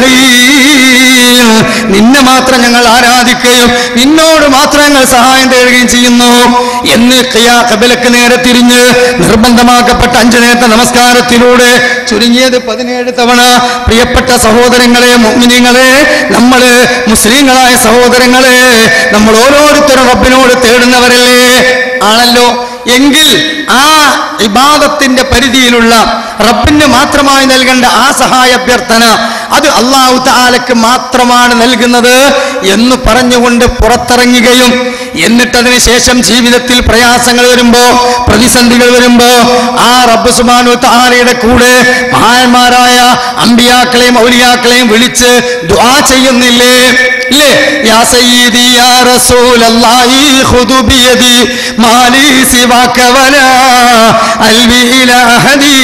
നസ്തഈൻ നിന്നെ മാത്രം ഞങ്ങൾ ആരാധിക്കുകയും നിന്നോട് മാത്രം ഞങ്ങൾ സഹായം തേടുകയും ചെയ്യുന്നു എന്ന് ഖിയാ ഖബലക്ക് നേരെ തിരിഞ്ഞ് നിർബന്ധമാക്കപ്പെട്ട അഞ്ചു നേരത്തെ നമസ്കാരത്തിലൂടെ ചുരുങ്ങിയത് പതിനേഴ് തവണ പ്രിയപ്പെട്ട സഹോദരങ്ങളെ മുഅ്മിനീങ്ങളെ നമ്മള് മുസ്ലിങ്ങളായ സഹോദരങ്ങളെ നമ്മൾ ഓരോരുത്തരും റബ്ബിനോട് തേടുന്നവരല്ലേ ആണല്ലോ എങ്കിൽ ആ ഇബാദത്തിന്റെ പരിധിയിലുള്ള റബ്ബിന് മാത്രമായി നൽകേണ്ട ആ സഹായ അഭ്യർത്ഥന അത് അള്ളാഹു താലക്ക് മാത്രമാണ് നൽകുന്നത് എന്ന് പറഞ്ഞുകൊണ്ട് പുറത്തിറങ്ങുകയും എന്നിട്ടതിന് ശേഷം ജീവിതത്തിൽ പ്രയാസങ്ങൾ വരുമ്പോ പ്രതിസന്ധികൾ വരുമ്പോ ആ റബ്ബ് സുബാനു താലയുടെ കൂടെ മഹാന്മാരായ അമ്പിയാക്കളെയും ഔലിയാക്കളെയും വിളിച്ച് ദുആ ചെയ്യുന്നില്ലേ ഇല്ലേ യാ സയ്യിദി യാ റസൂലല്ലാഹി ഖുദു ബിയദി മാലി സിവാക വലാ അൽവി ഇലാ അഹദി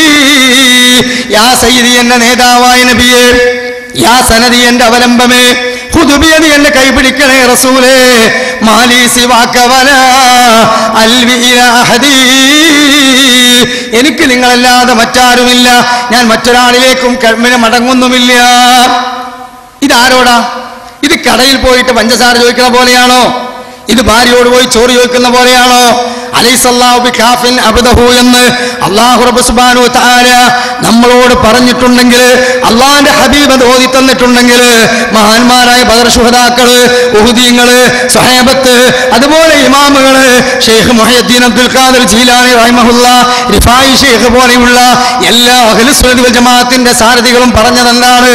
യാ സയ്യിദി എന്ന നേതാവായ നബിയേ യാ സനദി എന്റെ അവലംബമേ ഖുദുബിയദി എന്നെ കൈപിടിക്കണേ റസൂലേ മാലി സിവാക വലാ അൽവി ഇലാ അഹദി എനിക്ക് നിങ്ങളല്ലാതെ മറ്റാരുമില്ല ഞാൻ മറ്റൊരാളിലേക്കും കർമ്മിന് മടങ്ങുന്നുമില്ല ഇതാരോടാ ഇത് കടയിൽ പോയിട്ട് പഞ്ചസാര ചോദിക്കുന്ന പോലെയാണോ ഇത് ഭാര്യയോട് പോയി ചോറ് ചോദിക്കുന്ന പോലെയാണോ അലൈസല്ലാഹു ബികാഫിൻ അബ്ദഹു എന്ന് അല്ലാഹു റബ്ബ് സുബ്ഹാനഹു വ തആല നമ്മളോട് പറഞ്ഞിട്ടുണ്ടെങ്കിൽ അള്ളാഹിന്റെ ഹബീബ് അത് ഓതി തന്നിട്ടുണ്ടെങ്കിൽ മഹാന്മാരായ ബദർ ശുഹദാക്കള് ഉഹുദീങ്ങള് സ്വഹേബത്ത് അതുപോലെ ഇമാമുകള് ഷെയ്ഖ് മുഹയ്യദ്ദീൻ അബ്ദുൽ ഖാദർ ജീലാനി റഹിമഹുല്ല റിഫായി ഷെയ്ഖ് പോലെയുള്ള എല്ലാ അഖിലുസുന്നതി വൽ ജമാഅത്തിന്റെ സാരഥികളും പറഞ്ഞതെന്താണ്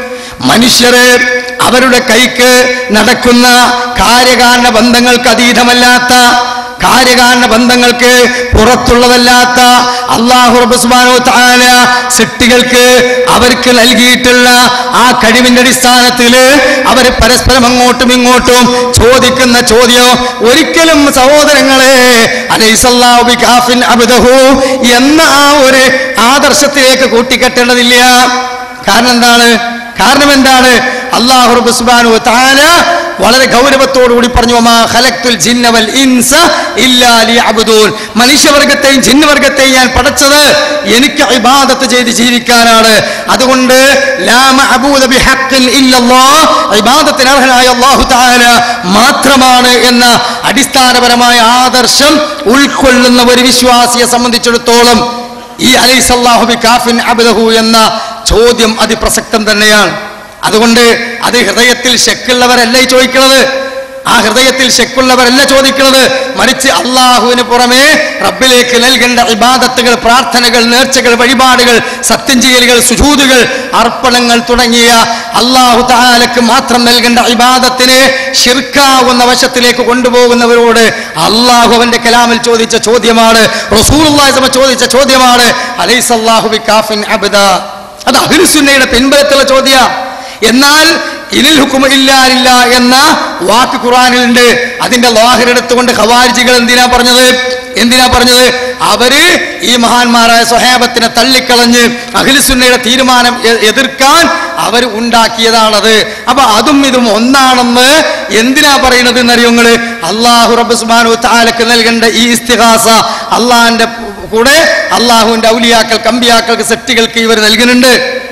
മനുഷ്യര് അവരുടെ കൈക്ക് നടക്കുന്ന കാര്യകാരണ ബന്ധങ്ങൾക്ക് അതീതമല്ലാത്ത കാര്യകാരണ ബന്ധങ്ങൾക്ക് പുറത്തുള്ളതല്ലാത്ത അള്ളാഹു റബ്ബുസ്ബാനോ താല സിട്ടികൾക്ക് അവർക്ക് നൽകിയിട്ടുള്ള ആ കഴിവിന്റെ അടിസ്ഥാനത്തിൽ അവർ പരസ്പരം അങ്ങോട്ടും ഇങ്ങോട്ടും ചോദിക്കുന്ന ചോദ്യം ഒരിക്കലും സഹോദരങ്ങളെ അലൈസല്ലാഹു ബികാഫിൻ അബ്ദഹു എന്ന ആ ഒരു ആദർശത്തിലേക്ക് കൂട്ടിക്കെട്ടേണ്ടതില്ല കാരണം എന്താണ് കാരണം എന്താണ് അള്ളാഹു റബ്ബ് സുബ്ഹാനഹു വ തആല വളരെ ഗൗരവത്തോടു കൂടി പറഞ്ഞു വമാ ഖലഖ്തുൽ ജിന്ന വൽ ഇൻസ ഇല്ലാ ലിയഅബ്ദൂൻ മനുഷ്യവർഗത്തെയും ജിന്നവർഗത്തെയും ഞാൻ പടച്ചത് എനിക്ക് ഇബാദത്ത് ചെയ്ത് ജീവിക്കാനാണ് അതുകൊണ്ട് ലാ മഅബൂദ ബിഹഖ്ഖിൻ ഇല്ലല്ലാഹ് ഇബാദത്തിന് അർഹനായ അല്ലാഹു തആല മാത്രമാണ് എന്ന അടിസ്ഥാനപരമായ ആദർശം ഉൾക്കൊള്ളുന്ന ഒരു വിശ്വാസിയെ സംബന്ധിച്ചിടത്തോളം ഈ അലൈസല്ലാഹു ബി കാഫിൻ അബ്ദഹു എന്ന ചോദ്യം അതിപ്രസക്തം തന്നെയാണ് അതുകൊണ്ട് അത് ഹൃദയത്തിൽ ശക്കുള്ളവരല്ല ഈ ചോദിക്കുന്നത് ആ ഹൃദയത്തിൽ ശക്കുള്ളവരല്ല ചോദിക്കുന്നത് മറിച്ച് അള്ളാഹുവിന് പുറമെ റബ്ബിലേക്ക് നൽകേണ്ട ഇബാദത്തുകൾ പ്രാർത്ഥനകൾ നേർച്ചകൾ വഴിപാടുകൾ സത്യം ചെയ്യലുകൾ സുജൂതുകൾ അർപ്പണങ്ങൾ തുടങ്ങിയ അള്ളാഹു താലക്ക് മാത്രം നൽകേണ്ട ഇബാദത്തിനെ ഷിർക്കാവുന്ന വശത്തിലേക്ക് കൊണ്ടുപോകുന്നവരോട് അള്ളാഹു അവന്റെ കലാമിൽ ചോദിച്ച ചോദ്യമാണ് റസൂലുള്ളാഹി സ്വല്ലല്ലാഹു അലൈഹി വസല്ലം ചോദിച്ച ചോദ്യമാണ് അലൈസല്ലാഹു ബി കാഫിൻ അബ്ദ അത് അഹിൽസുന്നയുടെ പിൻബലത്തുള്ള ചോദ്യ എന്നാൽ ഇനിൽ ഹുക്കും ഇല്ലാരില്ല എന്ന വാക്ക് ഖുറാനിലുണ്ട് അതിന്റെ ലാഹിരെടുത്തുകൊണ്ട് ഖവാരിജികൾ എന്തിനാ പറഞ്ഞത് എന്തിനാ പറഞ്ഞത് അവര് ഈ മഹാന്മാരായ സ്വഹേബത്തിനെ തള്ളിക്കളഞ്ഞ് അഖിൽസുന്നയുടെ തീരുമാനം എ- എതിർക്കാൻ അവർ ഉണ്ടാക്കിയതാണത് അപ്പൊ അതും ഇതും ഒന്നാണെന്ന് എന്തിനാ പറയുന്നത് എന്നറിയുങ്ങള് അള്ളാഹു റബ്ബ് സുബ്ഹാനഹു താലക്ക് നൽകേണ്ട ഈ ഇസ്തിഹാസ അള്ളാഹിന്റെ കൂടെ അള്ളാഹുവിന്റെ ഔലിയാക്കൾ കമ്പിയാക്കൾക്ക് സെറ്റുകൾക്ക് ഇവർ നൽകുന്നുണ്ട്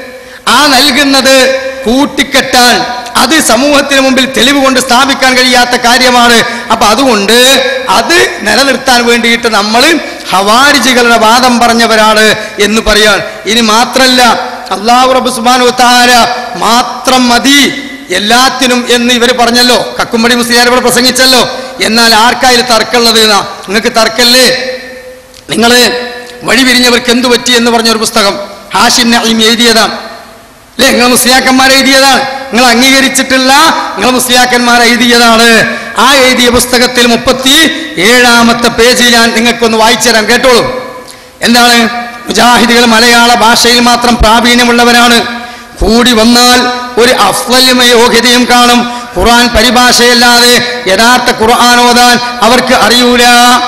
ആ നൽകുന്നത് കൂട്ടിക്കെട്ടാൻ അത് സമൂഹത്തിന് മുമ്പിൽ തെളിവ് കൊണ്ട് സ്ഥാപിക്കാൻ കഴിയാത്ത കാര്യമാണ് അപ്പൊ അതുകൊണ്ട് അത് നിലനിർത്താൻ വേണ്ടിയിട്ട് നമ്മൾ ഹവാരിജികളുടെ വാദം പറഞ്ഞവരാണ് എന്ന് പറയാൻ ഇനി മാത്രല്ല അള്ളാഹു റബ്ബ് സുബ്ഹാനഹു താര മാത്രം മതി എല്ലാത്തിനും എന്ന് ഇവർ പറഞ്ഞല്ലോ കക്കുമ്പടി മുസ്ലിയാർ ഇവിടെ പ്രസംഗിച്ചല്ലോ എന്നാൽ ആർക്കായാലും തർക്കമുള്ളത് എന്നാ നിങ്ങൾക്ക് തർക്കല്ലേ നിങ്ങള് വഴി വിരിഞ്ഞവർക്ക് എന്തു പറ്റി എന്ന് പറഞ്ഞ ഒരു പുസ്തകം ഹാഷിം നഈം എഴുതിയതാണ് അല്ലേ നിങ്ങൾ മുസ്ലിയാക്കന്മാർ എഴുതിയതാണ് നിങ്ങൾ അംഗീകരിച്ചിട്ടുള്ള നിങ്ങൾ മുസ്ലിയാക്കന്മാർ എഴുതിയതാണ് ആ എഴുതിയ പുസ്തകത്തിൽ മുപ്പത്തി ഏഴാമത്തെ പേജിൽ ഞാൻ നിങ്ങൾക്കൊന്ന് വായിച്ചു തരാം കേട്ടോളൂ എന്താണ് മുജാഹിദികൾ മലയാള ഭാഷയിൽ മാത്രം പ്രാവീണ്യമുള്ളവരാണ് കൂടി വന്നാൽ ഒരു അഫ്വല്യമ യോഗ്യതയും കാണും ഖുർആൻ പരിഭാഷയല്ലാതെ യഥാർത്ഥ ഖുർആൻ ഓതാൻ അവർക്ക് അറിയൂല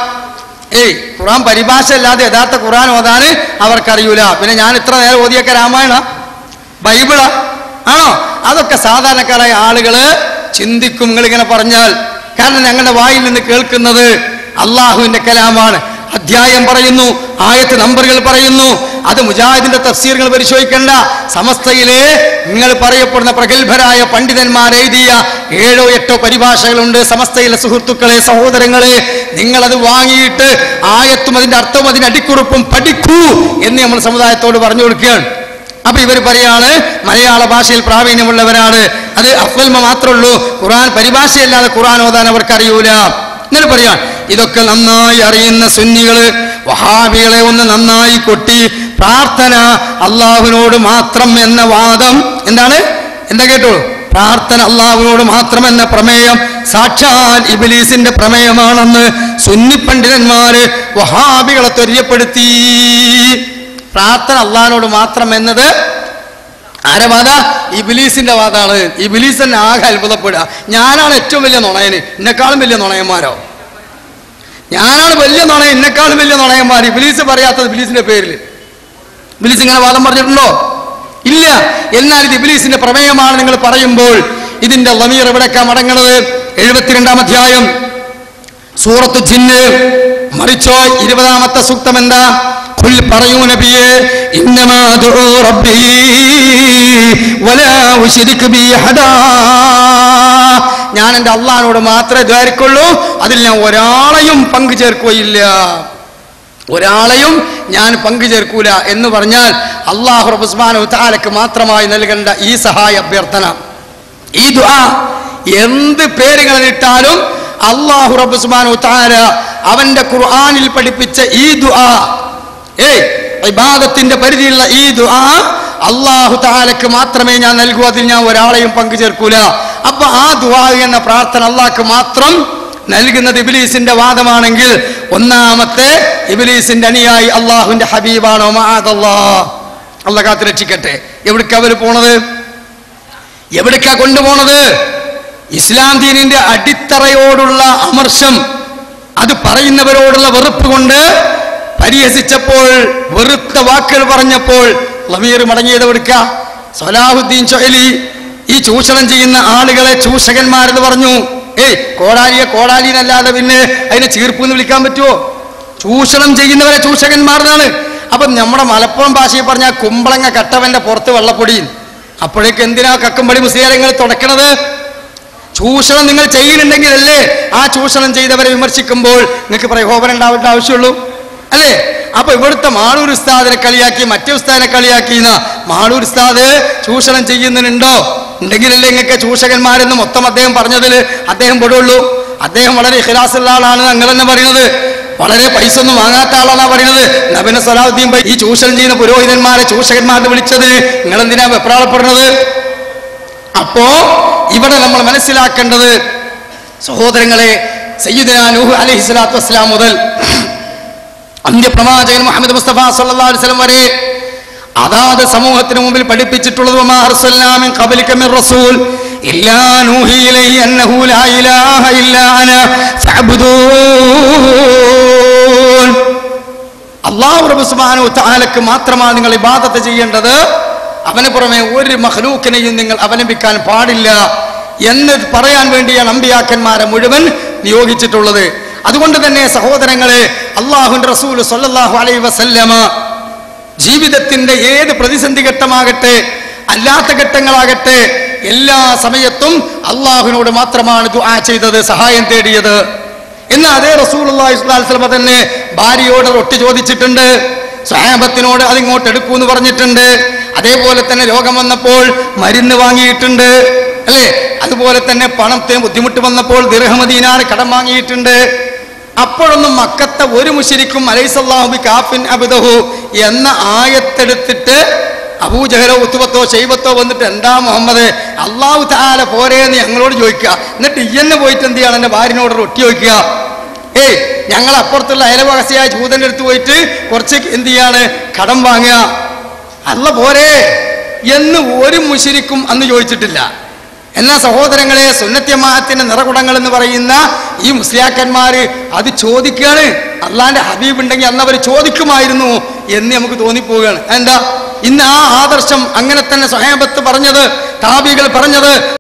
ഏയ് ഖുർആൻ പരിഭാഷ അല്ലാതെ യഥാർത്ഥ ഖുർആൻ ഓതാന് അവർക്കറിയൂല പിന്നെ ഞാൻ ഇത്ര നേരം ഓതിയൊക്കെ രാമായണ ബൈബിള ആണോ അതൊക്കെ സാധാരണക്കാരായ ആളുകള് ചിന്തിക്കും നിങ്ങൾ ഇങ്ങനെ പറഞ്ഞാൽ കാരണം ഞങ്ങളുടെ വായിൽ നിന്ന് കേൾക്കുന്നത് അള്ളാഹുവിന്റെ കലാമാണ് അധ്യായം പറയുന്നു ആയത്ത് നമ്പറുകൾ പറയുന്നു അത് മുജാഹിദിന്റെ തഫ്സീറുകൾ പരിശോധിക്കേണ്ട സമസ്തയിലെ നിങ്ങൾ പറയപ്പെടുന്ന പ്രഗത്ഭരായ പണ്ഡിതന്മാർ എഴുതിയ ഏഴോ എട്ടോ പരിഭാഷകളുണ്ട് സമസ്തയിലെ സുഹൃത്തുക്കളെ സഹോദരങ്ങളെ നിങ്ങൾ അത് വാങ്ങിയിട്ട് ആയത്തും അതിന്റെ അർത്ഥവും അതിന്റെ അടിക്കുറിപ്പും പഠിക്കൂ എന്ന് നമ്മൾ സമുദായത്തോട് പറഞ്ഞു കൊടുക്കുകയാണ് അപ്പൊ ഇവർ പറയാണ് മലയാള ഭാഷയിൽ പ്രാവീണ്യമുള്ളവരാണ് അത് അഫൽമ മാത്രമേ ഉള്ളൂ ഖുറാൻ പരിഭാഷയല്ലാതെ ഖുറാൻ ഓതാൻ അവർക്ക് അറിയൂല ഇങ്ങനെ പറയാൻ ഇതൊക്കെ നന്നായി അറിയുന്ന സുന്നികള് വഹാബികളെ ഒന്ന് നന്നായി കൊട്ടി പ്രാർത്ഥന അള്ളാഹുവിനോട് മാത്രം എന്ന വാദം എന്താണ് എന്താ കേട്ടോളൂ പ്രാർത്ഥന അള്ളാഹുവിനോട് മാത്രം എന്ന പ്രമേയം സാക്ഷാൽ ഇബിലീസിന്റെ പ്രമേയമാണെന്ന് സുന്നി പണ്ഡിതന്മാര് വഹാബികളെ ത്വര്യപ്പെടുത്തി പ്രാർത്ഥന അള്ളാഹിനോട് മാത്രം എന്നത് ആരെ വാദ ഇബിലീസിന്റെ വാദാണ് ഇബിലീസ് തന്നെ ആകെ അത്ഭുതപ്പെടുക ഞാനാണ് ഏറ്റവും വലിയ നുണയന് എന്നെക്കാളും വലിയ നുണയന്മാരോ ഞാനാണ് വലിയ നുണയൻ എന്നെക്കാളും വലിയ നുണയന്മാർ ഇബിലീസ് പറയാത്തത് ഇബിലീസിന്റെ പേരിൽ ഇബിലീസ് ഇങ്ങനെ വാദം പറഞ്ഞിട്ടുണ്ടോ ഇല്ല എന്നാൽ ഇത് ഇബിലീസിന്റെ പ്രമേയമാണ് നിങ്ങൾ പറയുമ്പോൾ ഇതിന്റെ ലമീർ എവിടേക്കാ മടങ്ങണത് എഴുപത്തിരണ്ടാം അധ്യായം സൂറത്ത് ജിന്ന് മറിച്ചോ ഇരുപതാമത്തെ സൂക്തം എന്താ ഖുൽ പറയൂ നബിയേ ഇന്നമാ ദുഉ റബ്ബി വലാ ഉശ്രിക് ബി ഹദാ ഞാൻ എൻ്റെ അള്ളഹാനോട് മാത്രമേ ദ്വാരിക്കുള്ളൂ അതിൽ ഞാൻ ഒരാളെയും പങ്കു ചേർക്കുകയില്ല ഒരാളെയും ഞാൻ പങ്കു ചേർക്കൂല എന്ന് പറഞ്ഞാൽ അള്ളാഹു റബുസ്മാനു താലക്ക് മാത്രമായി നൽകേണ്ട ഈ സഹായ അഭ്യർത്ഥന ഈ ദുആ എന്ത് പേരുകൾ ഇട്ടാലും അള്ളാഹു റബുസ്മാനു താല അവന്റെ ഖുർആനിൽ പഠിപ്പിച്ച ഈ ദുആ ഏയ് ഇബാദത്തിന്റെ പരിധിയുള്ള ഈ ദുആ അള്ളാഹു താലക്ക് മാത്രമേ ഞാൻ നൽകൂ അതിൽ ഞാൻ ഒരാളെയും പങ്കു ചേർക്കൂല അപ്പൊ ആ ദുആ എന്ന പ്രാർത്ഥന അള്ളാഹ്ക്ക് മാത്രം നൽകുന്നത് ഇബിലീസിന്റെ വാദമാണെങ്കിൽ ഒന്നാമത്തെ ഇബിലീസിന്റെ അണിയായി അള്ളാഹുവിന്റെ ഹബീബാണോ മാതല്ലാ അള്ള കാത്ത് രക്ഷിക്കട്ടെ എവിടേക്കാ അവര് പോണത് എവിടേക്കാ കൊണ്ടുപോണത് ഇസ്ലാം ദീനിന്റെ അടിത്തറയോടുള്ള അമർഷം അത് പറയുന്നവരോടുള്ള വെറുപ്പ് കൊണ്ട് പരിഹസിച്ചപ്പോൾ വെറുത്ത വാക്കുകൾ പറഞ്ഞപ്പോൾ ലമീർ മടങ്ങിയത് എവിടുക്ക സലാഹുദ്ദീൻ ചൊഹലി ഈ ചൂഷണം ചെയ്യുന്ന ആളുകളെ ചൂഷകന്മാരെന്ന് പറഞ്ഞു ഏയ് കോടാലിയെ കോടാലിനല്ലാതെ പിന്നെ അതിനെ ചീർപ്പ് എന്ന് വിളിക്കാൻ പറ്റുമോ ചൂഷണം ചെയ്യുന്നവരെ ചൂഷകന്മാരെന്നാണ് അപ്പൊ നമ്മുടെ മലപ്പുറം ഭാഷയിൽ പറഞ്ഞ കുമ്പളങ്ങ കട്ടവന്റെ പുറത്ത് വെള്ളപ്പൊടിയും അപ്പോഴേക്ക് എന്തിനാ കക്കുംപടി മുസ്ലിയാരങ്ങൾ തുടക്കണത് ചൂഷണം നിങ്ങൾ ചെയ്യുന്നുണ്ടെങ്കിലല്ലേ ആ ചൂഷണം ചെയ്തവരെ വിമർശിക്കുമ്പോൾ നിങ്ങൾക്ക് പ്രകോപനം ഉണ്ടാവേണ്ട ആവശ്യമുള്ളൂ അല്ലേ അപ്പൊ ഇവിടുത്തെ മാളൂർ ഉസ്താദിനെ കളിയാക്കി മറ്റേ ഉസ്താദിനെ കളിയാക്കി എന്ന മാളൂർ ഉസ്താദ് ചൂഷണം ചെയ്യുന്നുണ്ടോ ഉണ്ടെങ്കിലല്ലേ നിങ്ങൾക്ക് ചൂഷകന്മാരെന്ന് മൊത്തം അദ്ദേഹം പറഞ്ഞതിൽ അദ്ദേഹം പെടുള്ളൂ അദ്ദേഹം വളരെ ഇഖലാസുള്ള ആളാണ് നിങ്ങൾ തന്നെ പറയുന്നത് വളരെ പൈസ ഒന്നും വാങ്ങാത്ത ആളാണ് പറയുന്നത് നബിന സലാഹുദ്ദീൻ ഭായ് ഈ ചൂഷണം ചെയ്യുന്ന പുരോഹിതന്മാരെ ചൂഷകന്മാരെ വിളിച്ചത് നിങ്ങൾ എന്തിനാ വെപ്രാളപ്പെടുന്നത് അപ്പോ ഇവിടെ നമ്മൾ മനസ്സിലാക്കേണ്ടത് സഹോദരങ്ങളെ സയ്യിദന നൂഹ് അലൈഹി സ്വലാത്തു വസ്സലാം മുതൽ അന്ത്യപ്രവാചകൻ മുഹമ്മദ് മുസ്തഫ സല്ലല്ലാഹു അലൈഹി വസല്ലം വരെ അതാത് സമൂഹത്തിന് മുമ്പിൽ പഠിപ്പിച്ചിട്ടുള്ളത് വമാ അർസൽനാ മിൻ ഖബലിക മിൻ റസൂൽ ഇല്ലാ നൂഹി ഇലൈഹി അന്നഹു ലാ ഇലാഹ ഇല്ലാ അന ഫഅബ്ദൂൻ അള്ളാഹു റബ്ബ് സുബ്ഹാനഹു തആലക്ക് മാത്രമാണ് നിങ്ങൾ ഇബാദത്ത് ചെയ്യേണ്ടത് അവന് പുറമെ ഒരു മഹ്ലൂക്കിനെയും നിങ്ങൾ അവലംബിക്കാൻ പാടില്ല എന്ന് പറയാൻ വേണ്ടിയാണ് അമ്പിയാക്കന്മാരെ മുഴുവൻ നിയോഗിച്ചിട്ടുള്ളത് അതുകൊണ്ട് തന്നെ സഹോദരങ്ങളെ അള്ളാഹുന്റെ റസൂൽ സല്ലല്ലാഹു അലൈഹി വസല്ലമ ജീവിതത്തിന്റെ ഏത് പ്രതിസന്ധി ഘട്ടമാകട്ടെ അല്ലാത്ത ഘട്ടങ്ങളാകട്ടെ എല്ലാ സമയത്തും അള്ളാഹുവിനോട് മാത്രമാണ് ദുആ ചെയ്തത് സഹായം തേടിയത് എന്നാൽ അതേ റസൂൽ തന്നെ ഭാര്യയോട് റൊട്ടി ചോദിച്ചിട്ടുണ്ട് സ്വഹാബത്തിനോട് അതിങ്ങോട്ട് എടുക്കൂ എന്ന് പറഞ്ഞിട്ടുണ്ട് അതേപോലെ തന്നെ രോഗം വന്നപ്പോൾ മരുന്ന് വാങ്ങിയിട്ടുണ്ട് അല്ലേ അതുപോലെ തന്നെ പണത്തിന് ബുദ്ധിമുട്ട് വന്നപ്പോൾ ദിർഹമദീനാർ കടം വാങ്ങിയിട്ടുണ്ട് അപ്പോഴൊന്നും മക്കത്തെ ഒരു മുഷിരിക്കും അലൈസല്ലാഹുബി കാഫിൻ അബിദഹു എന്ന ആയത്തെടുത്തിട്ട് അബൂജഹലോ ഉത്തുബത്തോ ശൈബത്തോ വന്നിട്ട് എന്താ മുഹമ്മദ് അള്ളാഹു താല പോരേന്ന് ഞങ്ങളോട് ചോദിക്കുക എന്നിട്ട് ഇയ്യന്നെ പോയിട്ട് എന്ത് ചെയ്യണം എൻ്റെ ഭാര്യനോട് റൊട്ടി ചോദിക്കുക ഏയ് ഞങ്ങൾ അപ്പുറത്തുള്ള അയലവാസിയായ ചൂതന്റെ അടുത്ത് പോയിട്ട് കുറച്ച് എന്ത് ചെയ്യാണ് കടം വാങ്ങുക അല്ല പോരേ എന്ന് ഒരു മുഷിരിക്കും അന്ന് ചോദിച്ചിട്ടില്ല എന്നാ സഹോദരങ്ങളെ സുന്നത്യമാഹത്തിന്റെ നിറകുടങ്ങൾ എന്ന് പറയുന്ന ഈ മുസ്ലിയാക്കന്മാര് അത് ചോദിക്കുകയാണ് അള്ളാന്റെ ഹബീബ് ഉണ്ടെങ്കിൽ അന്ന് അവർ ചോദിക്കുമായിരുന്നു എന്ന് നമുക്ക് തോന്നിപ്പോവുകയാണ് എന്താ ഇന്ന് ആ ആദർശം അങ്ങനെ തന്നെ സ്വഹേബത്ത് പറഞ്ഞത് താബികൾ പറഞ്ഞത്